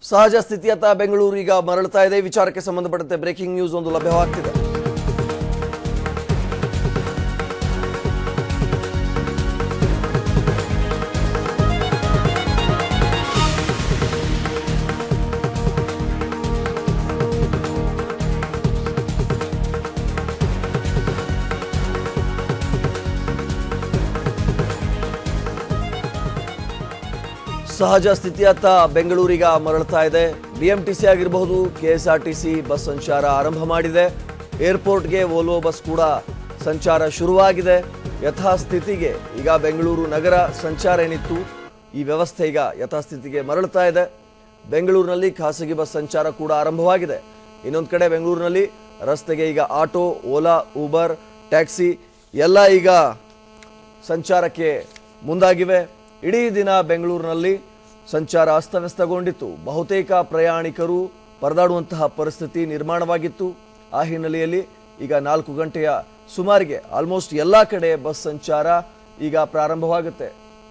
ಸಹಜ ಸ್ಥಿತಿಯತ್ತ ಬೆಂಗಳೂರು ಈಗ ಮರಳುತ್ತಾ ಇದೆ ಈ ವಿಚಾರಕ್ಕೆ ಸಂಬಂಧಪಟ್ಟಂತೆ ಬ್ರೇಕಿಂಗ್ ನ್ಯೂಸ್ ಒಂದು ಲಭ್ಯವಾಗ್ತಿದೆ ಸಹಜ ಸ್ಥಿತಿಯತ್ತ ಬೆಂಗಳೂರಿಗ ಮರಳುತ್ತಾ ಇದೆ ಬಿಎಂಟಿಸಿ ಆಗಿರಬಹುದು ಕೆಎಸ್ಆರ್ಟಿಸಿ ಬಸ್ ಸಂಚಾರ ಆರಂಭ ಮಾಡಿದೆ ಏರ್ಪೋರ್ಟ್ಗೆ ವೋಲ್ವೋ ಬಸ್ ಕೂಡ ಸಂಚಾರ ಶುರುವಾಗಿದೆ ಯಥಾಸ್ಥಿತಿಗೆ ಈಗ ಬೆಂಗಳೂರು ನಗರ ಸಂಚಾರ ಏನಿತ್ತು ಈ ವ್ಯವಸ್ಥೆ ಈಗ ಯಥಾಸ್ಥಿತಿಗೆ ಮರಳುತ್ತಾ ಇದೆ ಬೆಂಗಳೂರಿನಲ್ಲಿ ಖಾಸಗಿ ಬಸ್ ಸಂಚಾರ ಕೂಡ ಆರಂಭವಾಗಿದೆ ಇನ್ನೊಂದು ಕಡೆ ಬೆಂಗಳೂರಿನಲ್ಲಿ ರಸ್ತೆಗೆ ಈಗ ಆಟೋ ಓಲಾ ಊಬರ್ ಟ್ಯಾಕ್ಸಿ ಎಲ್ಲ ಈಗ ಸಂಚಾರಕ್ಕೆ ಮುಂದಾಗಿವೆ ಇಡೀ ದಿನ ಬೆಂಗಳೂರಿನಲ್ಲಿ ಸಂಚಾರ ಅಸ್ತವ್ಯಸ್ತಗೊಂಡಿತ್ತು ಬಹುತೇಕ ಪ್ರಯಾಣಿಕರು ಪರದಾಡುವಂತಹ ಪರಿಸ್ಥಿತಿ ನಿರ್ಮಾಣವಾಗಿತ್ತು ಆ ಹಿನ್ನೆಲೆಯಲ್ಲಿ ಈಗ ನಾಲ್ಕು ಗಂಟೆಯ ಸುಮಾರಿಗೆ ಆಲ್ಮೋಸ್ಟ್ ಎಲ್ಲ ಕಡೆ ಬಸ್ ಸಂಚಾರ ಈಗ ಪ್ರಾರಂಭವಾಗುತ್ತೆ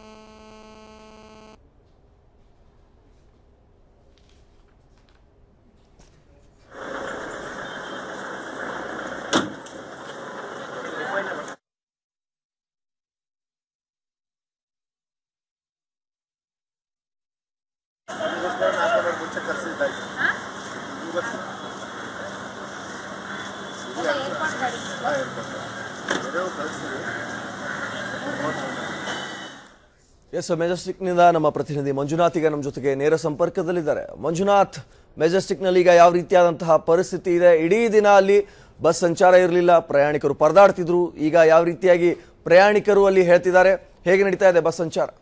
ಎಸ್ ಮೆಜೆಸ್ಟಿಕ್ನಿಂದ ನಮ್ಮ ಪ್ರತಿನಿಧಿ ಮಂಜುನಾಥ್ ಈಗ ನಮ್ಮ ಜೊತೆಗೆ ನೇರ ಸಂಪರ್ಕದಲ್ಲಿದ್ದಾರೆ ಮಂಜುನಾಥ್ ಮೆಜೆಸ್ಟಿಕ್ನಲ್ಲಿ ಈಗ ಯಾವ ರೀತಿಯಾದಂತಹ ಪರಿಸ್ಥಿತಿ ಇದೆ ಇಡೀ ದಿನ ಅಲ್ಲಿ ಬಸ್ ಸಂಚಾರ ಇರಲಿಲ್ಲ ಪ್ರಯಾಣಿಕರು ಪರದಾಡ್ತಿದ್ರು ಈಗ ಯಾವ ರೀತಿಯಾಗಿ ಪ್ರಯಾಣಿಕರು ಅಲ್ಲಿ ಹೇಳ್ತಿದ್ದಾರೆ ಹೇಗೆ ನಡೀತಾ ಇದೆ ಬಸ್ ಸಂಚಾರ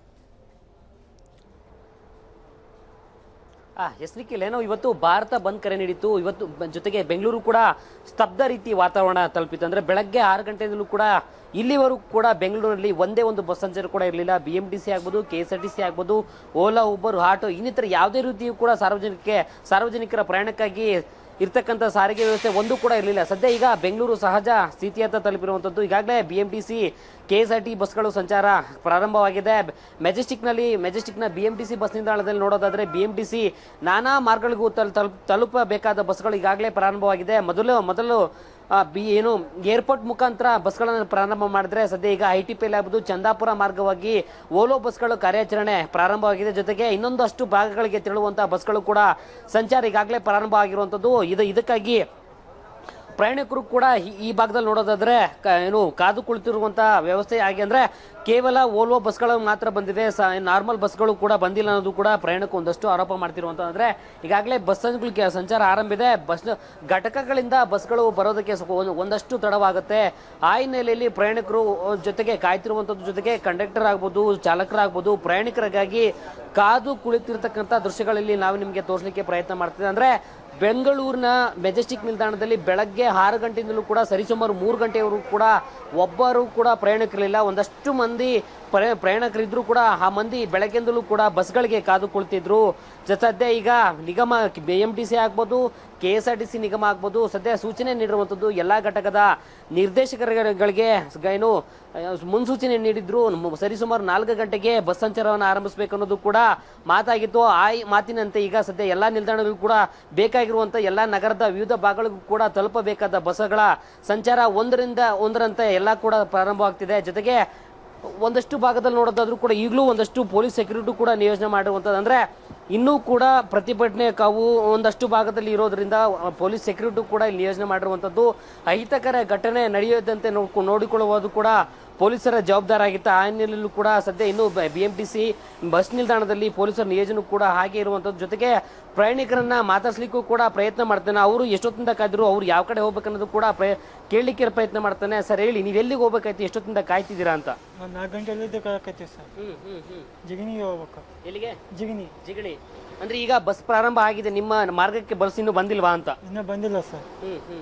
ಆ, ಎಸ್ ನಿಖಿಲ್ ಏನೋ ಇವತ್ತು ಭಾರತ ಬಂದ್ ಕರೆ ನೀಡಿತ್ತು ಇವತ್ತು ಬ- ಜೊತೆಗೆ ಬೆಂಗಳೂರು ಕೂಡ ಸ್ತಬ್ಧ ರೀತಿ ವಾತಾವರಣ ತಲುಪಿತ್ತು ಅಂದ್ರೆ ಬೆಳಗ್ಗೆ ಆರು ಗಂಟೆಯಿಂದಲೂ ಕೂಡ ಇಲ್ಲಿವರೆಗೂ ಕೂಡ ಬೆಂಗಳೂರಲ್ಲಿ ಒಂದೇ ಒಂದು ಬಸ್ ಸಂಚಾರ ಕೂಡ ಇರಲಿಲ್ಲ ಬಿ ಎಂ ಟಿ ಸಿ ಆಗ್ಬೋದು K S R T C ಆಗ್ಬೋದು ಓಲಾ ಉಬರ್ ಆಟೋ ಇನ್ನಿತರ ಯಾವುದೇ ರೀತಿಯೂ ಕೂಡ ಸಾರ್ವಜನಿಕ ಸಾರ್ವಜನಿಕರ ಪ್ರಯಾಣಕ್ಕಾಗಿ ಇರ್ತಕ್ಕಂಥ ಸಾರಿಗೆ ವ್ಯವಸ್ಥೆ ಒಂದು ಕೂಡ ಇರಲಿಲ್ಲ ಸದ್ಯ ಈಗ ಬೆಂಗಳೂರು ಸಹಜ ಸ್ಥಿತಿಯತ್ತ ತಲುಪಿರುವಂಥದ್ದು ಈಗಾಗಲೇ B M T C K S R T ಬಸ್ಗಳು ಸಂಚಾರ ಪ್ರಾರಂಭವಾಗಿದೆ ಮೆಜೆಸ್ಟಿಕ್ನಲ್ಲಿ ಮೆಜೆಸ್ಟಿಕ್ನ B M T C bus ನಿಲ್ದಾಣದಲ್ಲಿ ನೋಡೋದಾದ್ರೆ ಬಿ ಎಂ ಟಿ ಸಿ ನಾನಾ ಮಾರ್ಗಗಳಿಗೂ ತಲ್ ತಲುಪ್ ತಲುಪಬೇಕಾದ ಬಸ್ಗಳು ಈಗಾಗಲೇ ಪ್ರಾರಂಭವಾಗಿದೆ ಮೊದಲು ಮೊದಲು ಆ, ಬಿ ಏನು ಏರ್ಪೋರ್ಟ್ ಮುಖಾಂತರ ಬಸ್ಗಳನ್ನು ಪ್ರಾರಂಭ ಮಾಡಿದ್ರೆ ಸದ್ಯ ಈಗ ಐ ಟಿ ಪಿ ಆಗ್ಬೋದು ಚಂದಾಪುರ ಮಾರ್ಗವಾಗಿ ಓಲೋ ಬಸ್ಗಳು ಕಾರ್ಯಾಚರಣೆ ಪ್ರಾರಂಭವಾಗಿದೆ ಜೊತೆಗೆ ಇನ್ನೊಂದಷ್ಟು ಭಾಗಗಳಿಗೆ ತೆರಳುವಂತಹ ಬಸ್ಗಳು ಕೂಡ ಸಂಚಾರ ಈಗಾಗಲೇ ಪ್ರಾರಂಭ ಆಗಿರುವಂಥದ್ದು ಇದು ಇದಕ್ಕಾಗಿ ಪ್ರಯಾಣಿಕರು ಕೂಡ ಈ- ಈ ಭಾಗದಲ್ಲಿ ನೋಡೋದಾದ್ರೆ ಕ- ಏನು ಕಾದು ಕುಳಿತಿರುವಂತಹ ವ್ಯವಸ್ಥೆ ಆಗಿ ಅಂದ್ರೆ ಕೇವಲ ಓಲ್ವೋ ಬಸ್ಗಳು ಮಾತ್ರ ಬಂದಿದೆ ನಾರ್ಮಲ್ ಬಸ್ಗಳು ಕೂಡ ಬಂದಿಲ್ಲ ಅನ್ನೋದು ಕೂಡ ಪ್ರಯಾಣಕ್ಕೆ ಒಂದಷ್ಟು ಆರೋಪ ಮಾಡ್ತಿರುವಂತ ಅಂದ್ರೆ ಈಗಾಗಲೇ ಬಸ್ಗಳಿಗೆ ಸಂಚಾರ ಆರಂಭಿದೆ ಬಸ್ ಘಟಕಗಳಿಂದ ಬಸ್ಗಳು ಬರೋದಕ್ಕೆ ಸ್ವಲ್ಪ ಒಂದು- ಒಂದಷ್ಟು ತಡವಾಗುತ್ತೆ ಆ ಹಿನ್ನೆಲೆಯಲ್ಲಿ ಪ್ರಯಾಣಿಕರು ಜೊತೆಗೆ ಕಾಯ್ತಿರುವಂತದ್ದು ಜೊತೆಗೆ ಕಂಡಕ್ಟರ್ ಆಗ್ಬೋದು ಚಾಲಕರಾಗ್ಬೋದು ಪ್ರಯಾಣಿಕರಿಗಾಗಿ ಕಾದು ಕುಳಿತಿರ್ತಕ್ಕಂಥ ದೃಶ್ಯಗಳಲ್ಲಿ ನಾವು ನಿಮಗೆ ತೋರಿಸಲಿಕ್ಕೆ ಪ್ರಯತ್ನ ಮಾಡ್ತಿದ್ದೆ ಅಂದ್ರೆ ಬೆಂಗಳೂರಿನ ಮೆಜೆಸ್ಟಿಕ್ ನಿಲ್ದಾಣದಲ್ಲಿ ಬೆಳಗ್ಗೆ ಆರು ಗಂಟೆಯಿಂದಲೂ ಕೂಡ ಸರಿಸುಮಾರು ಮೂರು ಗಂಟೆವರೆಗೂ ಕೂಡ ಒಬ್ಬರು ಕೂಡ ಪ್ರಯಾಣಿಕರಿಲ್ಲ ಒಂದಷ್ಟು ಮಂದಿ ಪ್ರಯ ಪ್ರಯಾಣಿಕರಿದ್ರು ಕೂಡ ಆ ಮಂದಿ ಬೆಳಗ್ಗೆಯಿಂದಲೂ ಕೂಡ ಬಸ್ಗಳಿಗೆ ಕಾದು ಕುಳಿತಿದ್ರು ಜ- ಸದ್ಯ ಈಗ ನಿಗಮ ಬಿ ಎಂ ಟಿ ಸಿ ಆಗ್ಬೋದು K S R T C ನಿಗಮ ಆಗ್ಬೋದು ಸದ್ಯ ಸೂಚನೆ ನೀಡಿರುವಂಥದ್ದು ಎಲ್ಲಾ ಘಟಕದ ನಿರ್ದೇಶಕರುಗಳಿಗೆ ಗ- ಏನು ಆ, ಮುನ್ಸೂಚನೆ ನೀಡಿದ್ರು ಮ್- ಸರಿಸುಮಾರು ನಾಲ್ಕು ಗಂಟೆಗೆ ಬಸ್ ಸಂಚಾರವನ್ನು ಆರಂಭಿಸಬೇಕು ಅನ್ನೋದು ಕೂಡ ಮಾತಾಗಿತ್ತು ಆ ಈ ಮಾತಿನಂತೆ ಈಗ ಸದ್ಯ ಎಲ್ಲಾ ನಿಲ್ದಾಣಗಳು ಕೂಡ ಬೇಕಾಗಿರುವಂತ ಎಲ್ಲಾ ನಗರದ ವಿವಿಧ ಭಾಗಗಳಿಗೂ ಕೂಡ ತಲುಪಬೇಕಾದ ಬಸ್ಗಳ ಸಂಚಾರ ಒಂದರಿಂದ ಒಂದರಂತೆ ಎಲ್ಲಾ ಕೂಡ ಪ್ರಾರಂಭವಾಗ್ತಿದೆ ಜೊತೆಗೆ ಒಂದಷ್ಟು ಭಾಗದಲ್ಲಿ ನೋಡೋದಾದ್ರೂ ಕೂಡ ಈಗಲೂ ಒಂದಷ್ಟು ಪೊಲೀಸ್ ಸೆಕ್ಯೂರಿಟಿ ಕೂಡ ನಿಯೋಜನೆ ಮಾಡಿರುವಂಥದ್ದು ಅಂದ್ರೆ ಇನ್ನೂ ಕೂಡ ಪ್ರತಿಭಟನೆ ಕಾವು ಒಂದಷ್ಟು ಭಾಗದಲ್ಲಿ ಇರೋದ್ರಿಂದ ಅಹ್, ಪೊಲೀಸ್ ಸೆಕ್ಯೂರಿಟಿ ಕೂಡ ಇಲ್ಲಿ ನಿಯೋಜನೆ ಮಾಡಿರುವಂಥದ್ದು ಅಹಿತಕರ ಘಟನೆ ನಡೆಯದಂತೆ ನೋಡ್ಕೊ ನೋಡಿಕೊಳ್ಳುವುದು ಕೂಡ ಪೊಲೀಸರ ಜವಾಬ್ದಾರಿ ಆಗಿತ್ತು ಆ ಹಿನ್ನೆಲೆಯಲ್ಲೂ ಕೂಡ ಸದ್ಯ ಇನ್ನು B M T C bus ನಿಲ್ದಾಣದಲ್ಲಿ ಪೊಲೀಸರ ನಿಯೋಜನೆ ಕೂಡ ಹಾಗೆ ಇರುವಂಥದ್ದು ಜೊತೆಗೆ ಪ್ರಯಾಣಿಕರನ್ನ ಮಾತಾಡ್ಸ್ಲಿಕ್ಕೂ ಕೂಡ ಪ್ರಯತ್ನ ಮಾಡ್ತಾನೆ ಅವರು ಎಷ್ಟೊತ್ತಿಂದ ಕಾಯ್ದ್ರು ಅವ್ರು ಯಾವ ಕಡೆ ಹೋಗ್ಬೇಕನ್ನೋದು ಕೂಡ ಪ್ರಯ ಕೇಳಲಿಕ್ಕೆ ಪ್ರಯತ್ನ ಮಾಡ್ತಾನೆ ಸರ್ ಹೇಳಿ ನೀವು ಎಲ್ಲಿಗೆ ಹೋಗ್ಬೇಕಾಯ್ತು ಎಷ್ಟೊತ್ತಿಂದ ಕಾಯ್ತಿದ್ದೀರಾ ಅಂತ ಒಂದು ನಾಲ್ಕು ಗಂಟೆಲಿದ್ದು ಕಾಕತ್ತೀವಿ ಸರ್ ಹ್ಮ್ ಹ್ಮ್ ಹ್ಮ್ ಜಿಗಿನಿಗೆ ಹೋಗ್ಬೇಕು ಎಲ್ಲಿಗೆ ಜಿಗಿನಿ ಜಿಗಣಿ ಅಂದ್ರೆ ಈಗ ಬಸ್ ಪ್ರಾರಂಭ ಆಗಿದೆ ನಿಮ್ಮ ಮಾರ್ಗಕ್ಕೆ ಬಸ್ ಇನ್ನೂ ಬಂದಿಲ್ವಾ ಅಂತ ಇನ್ನೂ ಬಂದಿಲ್ಲ ಸರ್ ಹ್ಮ್ ಹ್ಮ್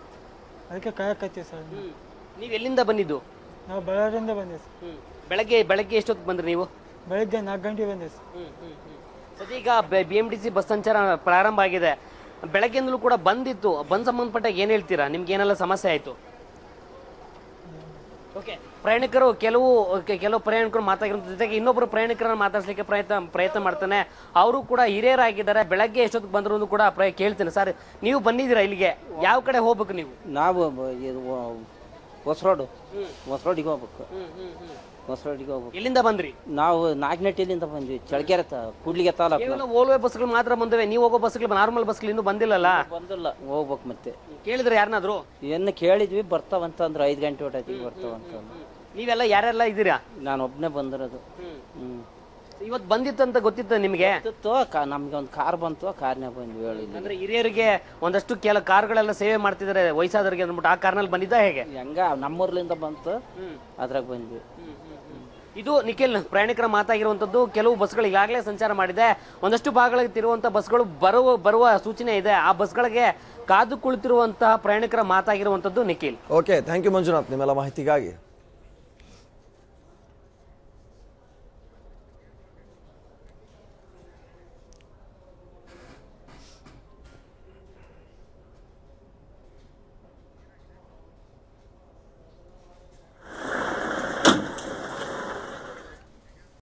ಅದಕ್ಕೆ ಕಾಯಕತ್ತೀವಿ ಸರ್ ಹ್ಮ್ ನೀವು ಎಲ್ಲಿಂದ ಬಂದಿದ್ದು ನಾವು ಬಳ್ಳಾರಿಯಿಂದ ಬಂದಿವಿ ಸರ್ ಹ್ಮ್ ಬೆಳಗ್ಗೆ ಬೆಳಗ್ಗೆ ಎಷ್ಟೊತ್ತಿಗೆ ಬಂದ್ರಿ ನೀವು ಬೆಳಿಗ್ಗೆ ನಾಲ್ಕು ಗಂಟೆಗೆ ಬಂದಿವಿ ಸರ್ ಹ್ಮ್ ಹ್ಮ್ ಹ್ಮ್ ಸದ್ಯ ಈಗ B M T C bus ಸಂಚಾರ ಪ್ರಾರಂಭ ಆಗಿದೆ ಬೆಳಗ್ಗೆಯಿಂದಲೂ ಕೂಡ ಬಂದಿತ್ತು ಬಂದ್ ಸಂಬಂಧಪಟ್ಟ ಏನ್ ಹೇಳ್ತೀರಾ ನಿಮ್ಗೆ ಏನೆಲ್ಲ ಸಮಸ್ಯೆ ಆಯ್ತು ಓಕೆ ಪ್ರಯಾಣಿಕರು ಕೆಲವು ಕೆ- ಕೆಲವು ಪ್ರಯಾಣಿಕರು ಮಾತಾಗಿರೋ ಜೊತೆಗೆ ಇನ್ನೊಬ್ಬರು ಪ್ರಯಾಣಿಕರನ್ನ ಮಾತಾಡ್ಸ್ಲಿಕ್ಕೆ ಪ್ರಯತ್ನ ಪ್ರಯತ್ನ ಮಾಡ್ತಾನೆ ಅವರು ಕೂಡ ಹಿರಿಯರಾಗಿದ್ದಾರೆ ಬೆಳಗ್ಗೆ ಎಷ್ಟೊತ್ತಿಗೆ ಬಂದ್ರು ಕೂಡ ಪ್ರಯ ಕೇಳ್ತೇನೆ ಸರ್ ನೀವು ಬಂದಿದ್ದೀರಾ ಇಲ್ಲಿಗೆ ಯಾವ ಕಡೆ ಹೋಗ್ಬೇಕು ನೀವು ನಾವು ಬ- ಇದು ಹೊಸ ರೋಡು ಹೊಸ ರೋಡಿಗೆ ಹೋಗ್ಬೇಕು ಹೊಸ ರೋಡಿಗೆ ಹೋಗ್ಬೇಕು ಎಲ್ಲಿಂದ ಬಂದ್ರಿ ನಾವು ನಾಗನಟ್ಟಿಲಿಂದ ಬಂದ್ವಿ ಚಳಕೆರೆ ತ ಕೂಡ್ಲಿಗೆ ತಾಲೂಕು ಕೇವಲ ಓಲ್ವೆ ಬಸ್ಗಳು ಮಾತ್ರ ಬಂದವೆ ನೀವು ಹೋಗೋ ಬಸ್ಗಳು ನಾರ್ಮಲ್ ಬಸ್ಗಳು ಇನ್ನೂ ಬಂದಿಲ್ಲಲ್ಲ ಬಂದಿಲ್ಲ ಹೋಗ್ಬೇಕು ಮತ್ತೆ ಕೇಳಿದ್ರೆ ಯಾರನ್ನಾದ್ರು ಏನು ಕೇಳಿದ್ವಿ ಬರ್ತಾವಂತ ಅಂದ್ರೆ ಐದು ಗಂಟೆ ಹೊಟ್ಟೈತಿಗೆ ಬರ್ತಾವಂತ ಅಂದ್ರು. ನೀವೆಲ್ಲ ಯಾರೆಲ್ಲ ಇದ್ದೀರಾ ನಾನು ಒಬ್ಬನೇ ಬಂದಿರೋದು ಹ್ಞೂ ಇವತ್ತು ಬಂದಿತ್ತಂತ ಗೊತ್ತಿತ್ತ ನಿಮಗೆ ಗೊತ್ತಿತ್ತು ಕಾ ನಮ್ಗೆ ಒಂದು ಕಾರ್ ಬಂತು ಕಾರ್ನ್ಯಾಗ ಬಂದ್ವಿ ಹೇಳಿ ಅಂದ್ರೆ ಹಿರಿಯರಿಗೆ ಒಂದಷ್ಟು ಕೆಲ ಕಾರ್ಗಳೆಲ್ಲ ಸೇವೆ ಮಾಡ್ತಿದ್ದಾರೆ ವಯಸ್ಸಾದವರಿಗೆ ಅಂದ್ಬಿಟ್ಟು ಆ ಕಾರ್ನಲ್ಲಿ ಬಂದಿದ್ದ ಹೇಗೆ ಹೆಂಗ ನಮ್ಮೂರ್ಲಿಂದ ಬಂತು ಅದ್ರಾಗ ಬಂದ್ವಿ ಇದು ನಿಖಿಲ್ ಪ್ರಯಾಣಿಕರ ಮಾತಾಗಿರುವಂತದ್ದು ಕೆಲವು ಬಸ್ಗಳು ಈಗಾಗಲೇ ಸಂಚಾರ ಮಾಡಿದೆ ಒಂದಷ್ಟು ಭಾಗಗಳಿಗೆ ತಿರುವಂತ ಬಸ್ಗಳು ಬರುವ ಬರುವ ಸೂಚನೆ ಇದೆ ಆ ಬಸ್ಗಳಿಗೆ ಕಾದು ಕುಳಿತಿರುವಂತಹ ಪ್ರಯಾಣಿಕರ ಮಾತಾಗಿರುವಂತದ್ದು Nikhil okay thank you Manjunath ನಿಮ್ಮೆಲ್ಲ ಮಾಹಿತಿಗಾಗಿ